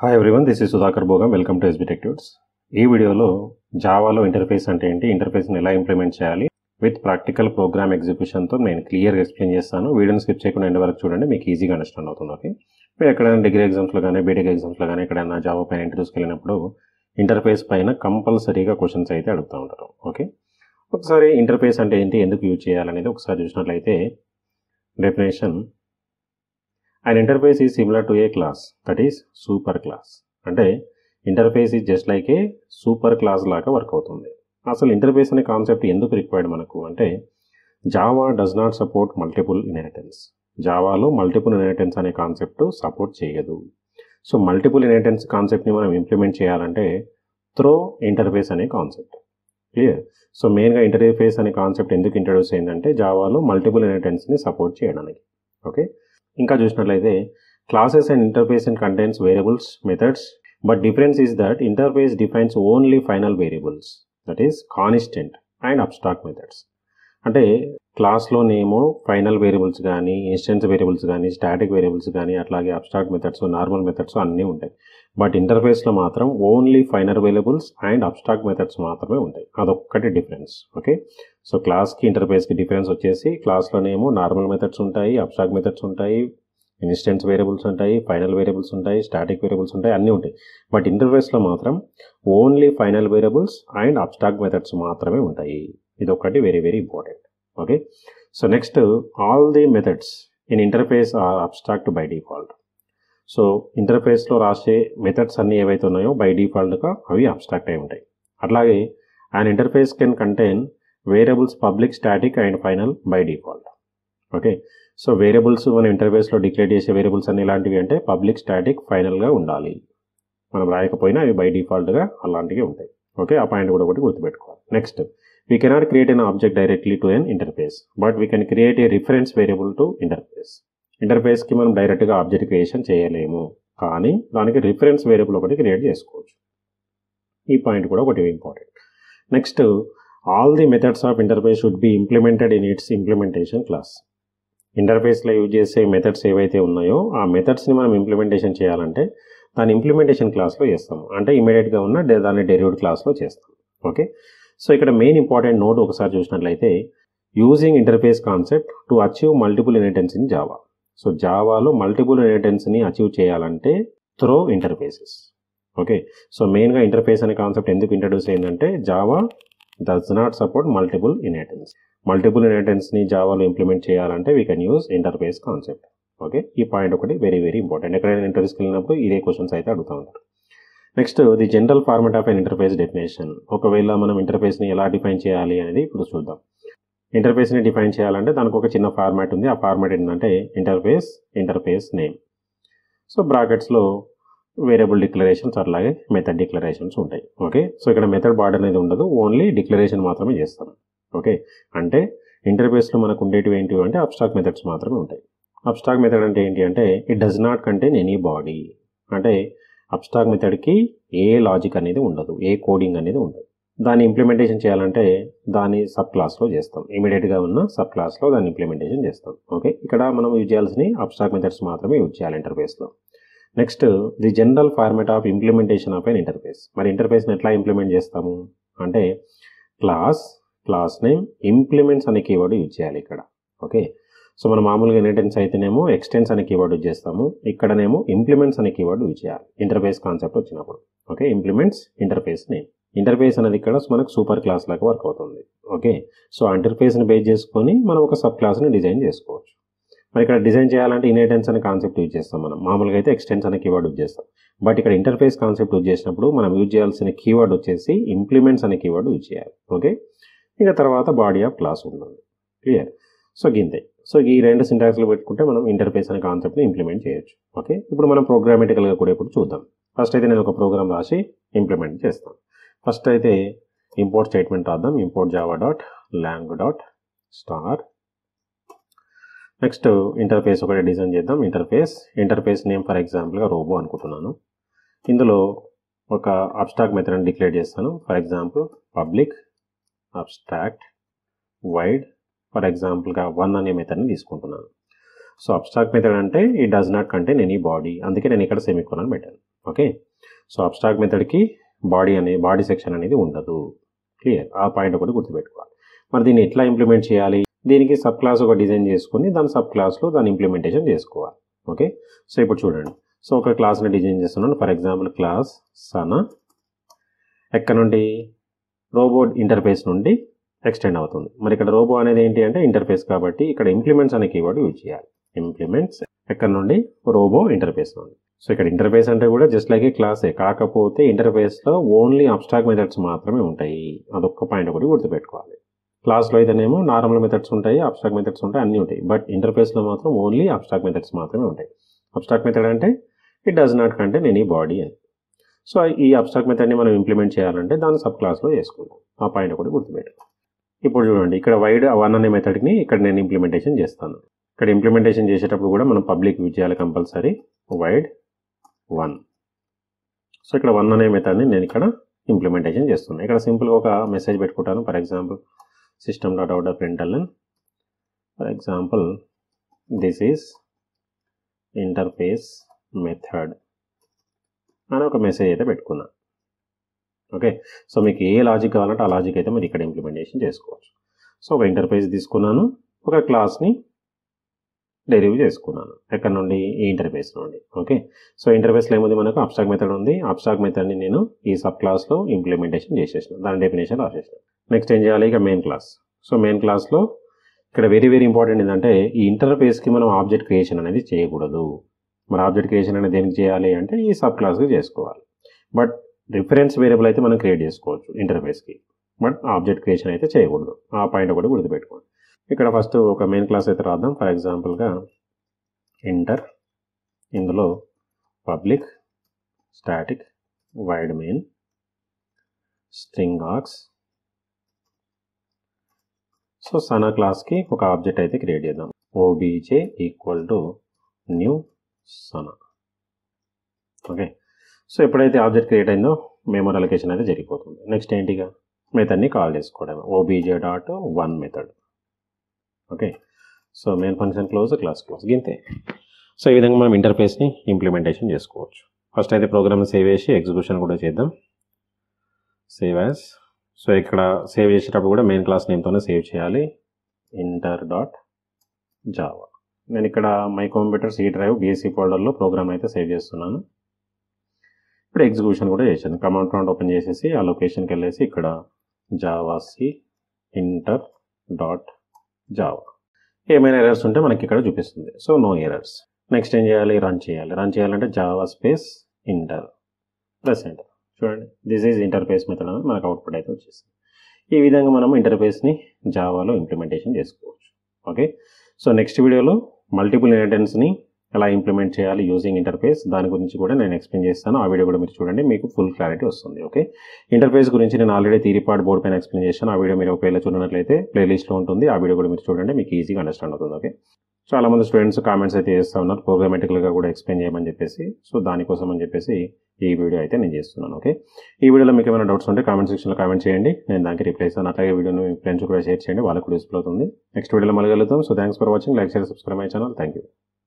hi everyone this is Sudhakar Bhogam welcome to SB టెక్ట్యూట్స్ ఈ వీడియోలో జావాలో interface అంటే ఏంటి ఇంటర్ఫేస్ని ఎలా ఇంప్లిమెంట్ చేయాలి విత్ ప్రాక్టికల్ ప్రోగ్రామ్ ఎగ్జిక్యూషన్తో నేను క్లియర్గా ఎక్స్ప్లెయిన్ చేస్తాను వీడియోని స్కిప్ చేయకుండా ఎండ్ వరకు చూడండి మీకు ఈజీగా అండర్స్టాండ్ అవుతుంది ఓకే మీరు ఎక్కడైనా డిగ్రీ ఎగ్జామ్స్లో కానీ బీటెక్ ఎగ్జామ్స్లో కానీ ఎక్కడైనా జావా పైన ఇంటర్వ్యూస్కి వెళ్ళినప్పుడు ఇంటర్ఫేస్ పైన కంపల్సరీగా క్వశ్చన్స్ అయితే అడుగుతూ ఉంటారు ఓకే ఒకసారి ఇంటర్ఫేస్ అంటే ఏంటి ఎందుకు యూజ్ చేయాలనేది ఒకసారి చూసినట్లయితే definition and interface is similar to a class that is super class అంటే interface is just like a super class లాగా వర్క్ అవుతుంది అసలు ఇంటర్ఫేస్ అనే కాన్సెప్ట్ ఎందుకు రిక్వైర్డ్ మనకు అంటే Java does not support multiple inheritance జావాలో మల్టిపుల్ ఇన్హెరిటెన్స్ అనే కాన్సెప్ట్ సపోర్ట్ చేయదు సో మల్టిపుల్ ఇన్హెరిటెన్స్ కాన్సెప్ట్ని మనం ఇంప్లిమెంట్ చేయాలంటే త్రో ఇంటర్ఫేస్ అనే కాన్సెప్ట్ క్లియర్ సో మెయిన్గా ఇంటర్ఫేస్ అనే కాన్సెప్ట్ ఎందుకు ఇంట్రడ్యూస్ అయిందంటే జావాలో మల్టిపుల్ ఇన్హెరిటెన్స్ని సపోర్ట్ చేయడానికి ఓకే ఇంకా చూసినట్లయితే classes and interface and contents variables methods but difference is that interface defines only final variables that is constant and abstract methods అంటే క్లాస్లోనేమో ఫైనల్ వేరియబుల్స్ కానీ ఇన్స్టెన్స్ వేరియబుల్స్ కానీ స్టాటిక్ వేరియబుల్స్ కానీ అట్లాగే abstract methods normal methods అన్నీ ఉంటాయి but ఇంటర్ఫేస్లో మాత్రం only final variables and abstract methods మాత్రమే ఉంటాయి అదొక్కటి డిఫరెన్స్ ఓకే సో క్లాస్కి ఇంటర్ఫేస్కి డిఫరెన్స్ వచ్చేసి క్లాస్లోనేమో నార్మల్ మెథడ్స్ ఉంటాయి అబ్స్ట్రాక్ట్ మెథడ్స్ ఉంటాయి ఇన్స్టెన్స్ వేరియబుల్స్ ఉంటాయి ఫైనల్ వేరియబుల్స్ ఉంటాయి స్టాటిక్ వేరియబుల్స్ ఉంటాయి అన్నీ ఉంటాయి బట్ ఇంటర్ఫేస్లో మాత్రం only final variables and abstract methods మాత్రమే ఉంటాయి ఇది ఒకటి very very important okay so next all the methods in interface are abstract by default so ఇంటర్ఫేస్లో రాసే మెథడ్స్ అన్నీ ఏవైతే ఉన్నాయో బై డిఫాల్ట్గా అవి అబ్స్ట్రాక్ట్ అయి ఉంటాయి అట్లాగే and interface can contain variables public static and final by default okay so variables మనం ఇంటర్ఫేస్లో డిక్లేర్ చేసే వేరియబుల్స్ అన్ని ఇలాంటివి అంటే పబ్లిక్ స్టాటిక్ ఫైనల్గా ఉండాలి మనం రాయకపోయినా అవి బై డిఫాల్ట్గా అలాంటివి ఉంటాయి ఓకే ఆ పాయింట్ కూడా ఒకటి గుర్తుపెట్టుకోవాలి next we cannot create an object directly to an interface but we can create a reference variable to interface ఇంటర్ఫేస్కి మనం డైరెక్ట్గా ఆబ్జెక్ట్ క్రియేషన్ చేయలేము కానీ దానికి రిఫరెన్స్ వేరియబుల్ ఒకటి క్రియేట్ చేసుకోవచ్చు ఈ పాయింట్ కూడా ఒకటి important next all the methods of interface should be implemented in its implementation class ఇంటర్ఫేస్లో యూజ్ చేసే మెథడ్స్ ఏవైతే ఉన్నాయో ఆ మెథడ్స్ని మనం ఇంప్లిమెంటేషన్ చేయాలంటే దాని ఇంప్లిమెంటేషన్ క్లాస్లో చేస్తాము అంటే ఇమీడియట్గా ఉన్న దాన్ని డెరివ్డ్ క్లాస్లో చేస్తాం ఓకే సో ఇక్కడ మెయిన్ ఇంపార్టెంట్ నోట్ ఒకసారి చూసినట్లయితే using interface concept to achieve multiple inheritance in Java so జావాలో మల్టిపుల్ ఇన్హెరిటెన్స్ని అచీవ్ చేయాలంటే త్రో ఇంటర్ఫేసెస్ ఓకే సో మెయిన్గా ఇంటర్ఫేస్ అనే కాన్సెప్ట్ ఎందుకు ఇంట్రడ్యూస్ అయిందంటే Java does not support multiple inheritance multiple ఇన్హెరిటెన్స్ని జావాలో ఇంప్లిమెంట్ చేయాలంటే we can use interface concept okay ఈ పాయింట్ ఒకటి వెరీ వెరీ ఇంపార్టెంట్ ఎక్కడైనా ఇంటర్వ్యూస్కి వెళ్ళినప్పుడు ఇదే క్వశ్చన్స్ అయితే అడుగుతూ ఉంటారు next the general format of an interface definition ఒకవేళ మనం ఇంటర్ఫేస్ని ఎలా డిఫైన్ చేయాలి అనేది ఇప్పుడు చూద్దాం ఇంటర్ఫేస్ని డిఫైన్ చేయాలంటే దానికి ఒక చిన్న ఫార్మాట్ ఉంది ఆ ఫార్మాట్ ఏంటంటే ఇంటర్ఫేస్ ఇంటర్ఫేస్ నేమ్ సో బ్రాకెట్స్లో వేరియబుల్ డిక్లరేషన్స్ అట్లాగే మెథడ్ డిక్లరేషన్స్ ఉంటాయి ఓకే సో ఇక్కడ మెథడ్ బార్డర్ అనేది ఉండదు ఓన్లీ డిక్లరేషన్ మాత్రమే చేస్తాం ఓకే అంటే ఇంటర్ఫేస్లో మనకు ఉండేటివి ఏంటి అంటే అబ్స్ట్రాక్ట్ మెథడ్స్ మాత్రమే ఉంటాయి అబ్స్ట్రాక్ట్ మెథడ్ అంటే ఏంటి అంటే it does not contain any body అంటే అబ్స్ట్రాక్ట్ మెథడ్కి ఏ లాజిక్ అనేది ఉండదు ఏ కోడింగ్ అనేది ఉండదు దాన్ని ఇంప్లిమెంటేషన్ చేయాలంటే దాన్ని సబ్ క్లాస్లో చేస్తాం ఇమీడియట్గా ఉన్న సబ్ క్లాస్లో దాన్ని ఇంప్లిమెంటేషన్ చేస్తాం ఓకే ఇక్కడ మనం యూజ్ చేయాల్సిన అబ్స్ట్రాక్ట్ మెథడ్స్ మాత్రమే యూజ్ చేయాలి ఇంటర్ఫేస్లో next the general format of implementation of an interface మరి ఇంటర్ఫేస్ని ఎట్లా ఇంప్లిమెంట్ చేస్తాము అంటే క్లాస్ క్లాస్ నేమ్ ఇంప్లిమెంట్స్ అనే కీవర్డ్ యూజ్ చేయాలి ఇక్కడ ఓకే సో మనం మామూలుగా ఇన్హెరిటెన్స్ అయితేనేమో ఎక్స్టెన్స్ అనే కీవర్డ్ యూజ్ చేస్తాము ఇక్కడనేమో ఇంప్లిమెంట్స్ అనే కీవర్డ్ యూజ్ చేయాలి ఇంటర్ఫేస్ కాన్సెప్ట్ వచ్చినప్పుడు okay implements interface name interface అనేది ఇక్కడ మనకు సూపర్ క్లాస్ లాగా వర్క్ అవుతుంది ఓకే సో ఆ ఇంటర్ఫేస్ని బేస్ చేసుకొని మనం ఒక సబ్ క్లాస్ని డిజైన్ చేసుకోవచ్చు మరి ఇక్కడ డిజైన్ చేయాలంటే ఇన్హెరిటెన్స్ అనే కాన్సెప్ట్ యూజ్ చేస్తాం మనం మామూలుగా అయితే ఎక్స్టెన్స్ అనే కీవర్డ్ యూజ్ చేస్తాం బట్ ఇక్కడ ఇంటర్ఫేస్ కాన్సెప్ట్ యూజ్ చేసినప్పుడు మనం యూజ్ చేయాల్సిన కీవర్డ్ వచ్చేసి ఇంప్లిమెంట్స్ అనే కీవర్డ్ యూజ్ చేయాలి ఓకే ఇంకా తర్వాత బాడీ ఆఫ్ క్లాస్ ఉంటుంది క్లియర్ సో గింతే సో ఈ రెండు సింటాక్స్లో పెట్టుకుంటే మనం ఇంటర్ఫేస్ అనే కాన్సెప్ట్ని ఇంప్లిమెంట్ చేయొచ్చు ఓకే ఇప్పుడు మనం ప్రోగ్రామేటికల్గా కూడా ఇప్పుడు చూద్దాం ఫస్ట్ అయితే నేను ఒక ప్రోగ్రామ్ రాసి ఇంప్లిమెంట్ చేస్తాను ఫస్ట్ అయితే ఇంపోర్ట్ స్టేట్మెంట్ రాద్దాం import Java dot lang dot star next interface ఒకటి డిజైన్ చేద్దాం ఇంటర్ఫేస్ ఇంటర్ఫేస్ నేమ్ ఫర్ ఎగ్జాంపుల్గా రోబో అనుకుంటున్నాను ఇందులో ఒక అబ్స్ట్రాక్ట్ మెథడ్ డిక్లేర్ చేస్తాను for example public abstract void for ఎగ్జాంపుల్గా వన్ అనే మెథడ్ని తీసుకుంటున్నాను సో అబ్స్ట్రాక్ట్ మెథడ్ అంటే ఈ does not contain any body అందుకే నేను ఇక్కడ సెమికోన్ అని పెట్టాను ఓకే సో అబ్స్ట్రాక్ట్ మెథడ్కి బాడీ అనే బాడీ సెక్షన్ అనేది ఉండదు క్లియర్ ఆ పాయింట్ ఒకటి గుర్తుపెట్టుకోవాలి మరి దీన్ని ఎట్లా ఇంప్లిమెంట్ చేయాలి దీనికి సబ్ క్లాస్ ఒక డిజైన్ చేసుకుని దాని సబ్ క్లాస్లో దాని ఇంప్లిమెంటేషన్ చేసుకోవాలి ఓకే సో ఇప్పుడు చూడండి సో ఒక క్లాస్ని డిజైన్ చేస్తున్నాను ఫర్ ఎగ్జాంపుల్ క్లాస్ సన ఎక్కడ నుండి రోబో ఇంటర్ఫేస్ నుండి ఎక్స్టెండ్ అవుతుంది మరి ఇక్కడ రోబో అనేది ఏంటి అంటే ఇంటర్ఫేస్ కాబట్టి ఇక్కడ ఇంప్లిమెంట్స్ అనే కీవర్డ్ యూజ్ చేయాలి ఇంప్లిమెంట్స్ ఎక్కడ నుండి రోబో ఇంటర్ఫేస్ నుండి సో ఇక్కడ ఇంటర్ఫేస్ అంటే కూడా జస్ట్ లైక్ ఏ క్లాసే కాకపోతే ఇంటర్ఫేస్లో ఓన్లీ అబ్స్ట్రాక్ట్ మెథడ్స్ మాత్రమే ఉంటాయి అదొక్క పాయింట్ ఒకటి గుర్తుపెట్టుకోవాలి క్లాస్లో అయితేనేమో నార్మల్ మెథడ్స్ ఉంటాయి అబ్స్ట్రాక్ట్ మెథడ్స్ ఉంటాయి అన్నీ ఉంటాయి బట్ ఇంటర్ఫేస్లో మాత్రం ఓన్లీ అబ్స్ట్రాక్ట్ మెథడ్స్ మాత్రమే ఉంటాయి అబ్స్ట్రాక్ట్ మెథడ్ అంటే it does not contain any body అని సో ఈ అబ్స్ట్రాక్ట్ మెథడ్ని మనం ఇంప్లిమెంట్ చేయాలంటే దాన్ని సబ్ క్లాస్లో చేసుకుంటాం ఆ పాయింట్ ఒకటి గుర్తుపెట్టుకో ఇప్పుడు చూడండి ఇక్కడ వైడ్ వన్ అనే మెథడ్ని ఇక్కడ నేను ఇంప్లిమెంటేషన్ చేస్తాను ఇక్కడ ఇంప్లిమెంటేషన్ చేసేటప్పుడు కూడా మనం పబ్లిక్ యూజ్ చేయాలి కంపల్సరీ వైడ్ వన్ సో ఇక్కడ వన్ అనే మెథడ్ని నేను ఇక్కడ ఇంప్లిమెంటేషన్ చేస్తున్నాను ఇక్కడ సింపుల్గా ఒక మెసేజ్ పెట్టుకుంటాను for example system dot out println for example this is interface method అని ఒక మెసేజ్ అయితే పెట్టుకున్నా ఓకే సో మీకు ఏ లాజిక్ కావాలంటే ఆ లాజిక్ అయితే మీరు ఇక్కడ ఇంప్లిమెంటేషన్ చేసుకోవచ్చు సో ఒక ఇంటర్ఫేస్ తీసుకున్నాను ఒక క్లాస్ని డెరివ్ చేసుకున్నాను ఎక్కడ నుండి ఈ ఇంటర్ఫేస్ నుండి ఓకే సో ఇంటర్ఫేస్లో ఏముంది మనకు అబ్స్ట్రాక్ట్ మెథడ్ ఉంది అబ్స్ట్రాక్ట్ మెథడ్ని నేను ఈ సబ్ క్లాస్లో ఇంప్లిమెంటేషన్ చేసేసిన దాని డెఫినేషన్ రాసేసిన నెక్స్ట్ ఏం చేయాలి ఇక మెయిన్ క్లాస్ సో మెయిన్ క్లాస్లో ఇక్కడ వెరీ వెరీ ఇంపార్టెంట్ ఏంటంటే ఈ ఇంటర్ఫేస్కి మనం ఆబ్జెక్ట్ క్రియేషన్ అనేది చేయకూడదు మరి ఆబ్జెక్ట్ క్రియేషన్ అనేది దేనికి చేయాలి అంటే ఈ సబ్ క్లాస్కి చేసుకోవాలి బట్ రిఫరెన్స్ వేరియబుల్ అయితే మనం క్రియేట్ చేసుకోవచ్చు ఇంటర్ఫేస్కి బట్ ఆబ్జెక్ట్ క్రియేషన్ అయితే చేయకూడదు ఆ పాయింట్ ఒకటి గుర్తుపెట్టుకోండి ఇక్కడ ఫస్ట్ ఒక మెయిన్ క్లాస్ అయితే రాద్దాం ఫర్ ఎగ్జాంపుల్గా ఇంటర్ ఇందులో public static void main string args so Sana క్లాస్కి ఒక ఆబ్జెక్ట్ అయితే క్రియేట్ చేద్దాం OBJ equal to new Sana okay so ఎప్పుడైతే ఆబ్జెక్ట్ క్రియేట్ అయిందో మెమరీ అలొకేషన్ అయితే జరిగిపోతుంది నెక్స్ట్ ఏంటిగా మెథడ్ని కాల్ చేసుకోవడం OBJ dot one method okay so main function close class close గింతే సో ఈ విధంగా మనం ఇంటర్ఫేస్ని ఇంప్లిమెంటేషన్ చేసుకోవచ్చు ఫస్ట్ అయితే ప్రోగ్రామ్ని సేవ్ చేసి ఎగ్జిక్యూషన్ కూడా చేద్దాం సేవ్ యాజ్ సో ఇక్కడ సేవ్ చేసేటప్పుడు కూడా మెయిన్ క్లాస్ నేమ్తోనే సేవ్ చేయాలి ఇంటర్ డాట్ జావా నేను ఇక్కడ my computer C drive BSc ఫోల్డర్లో ప్రోగ్రామ్ అయితే సేవ్ చేస్తున్నాను ఇప్పుడు ఎగ్జిక్యూషన్ కూడా చేశాను కమాండ్ ప్రాంట్ ఓపెన్ చేసేసి ఆ లొకేషన్కి వెళ్ళేసి ఇక్కడ javac inter dot Java ఏమైనా ఎర్రర్స్ ఉంటే మనకి ఇక్కడ చూపిస్తుంది సో నో ఎర్రర్స్ నెక్స్ట్ ఏం చేయాలి రన్ చేయాలి రన్ చేయాలంటే Java space inter plus enter చూడండి దిస్ ఈజ్ ఇంటర్ఫేస్ మెథడ్ అని మనకు అవుట్పుట్ అయితే వచ్చేసింది ఈ విధంగా మనం ఇంటర్ఫేస్ని జావాలో ఇంప్లిమెంటేషన్ చేసుకోవచ్చు ఓకే సో నెక్స్ట్ వీడియోలో మల్టిపుల్ ఇన్హెరిటెన్స్ని ఎలా ఇంప్లిమెంట్ చేయాలి యూజింగ్ ఇంటర్ఫేస్ దాని గురించి కూడా నేను ఎక్స్ప్లెయిన్ చేస్తాను ఆ వీడియో కూడా మీరు చూడండి మీకు ఫుల్ క్లారిటీ వస్తుంది ఓకే ఇంటర్ఫేస్ గురించి నేను ఆల్రెడీ థీరీపార్ట్ బోర్డ్ పైన ఎక్స్ప్లెయిన్ చేశాను ఆ వీడియో మీరు ఒకవేళ చూడనట్లయితే ప్లేలిస్ట్లో ఉంటుంది ఆ వీడియో కూడా మీరు చూడండి మీకు ఈజీగా అండర్స్టాండ్ అవుతుంది ఓకే చాలా మంది స్టూడెంట్స్ కామెంట్స్ అయితే చేస్తూ ఉన్నారు ప్రోగ్రామెటిక్గా కూడా ఎక్స్ప్లెయిన్ చేయమని చెప్పేసి సో దానికోసం అని చెప్పేసి ఈ వీడియో అయితే నేను చేస్తున్నాను ఓకే ఈ వీడియోలో మీకు ఏమైనా డౌట్స్ ఉంటే కామెంట్ సెక్షన్లో కామెంట్ చేయండి నేను దానికి రిప్లై ఇస్తాను అట్లాగే వీడియోని మీ ఫ్రెండ్స్ కూడా షేర్ చేయండి వాళ్ళకు కూడా యూస్ఫుల్ అవుతుంది నెక్స్ట్ వీడియోలో మళ్ళీ కలుగుతాం so thanks for watching like share subscribe my channel thank you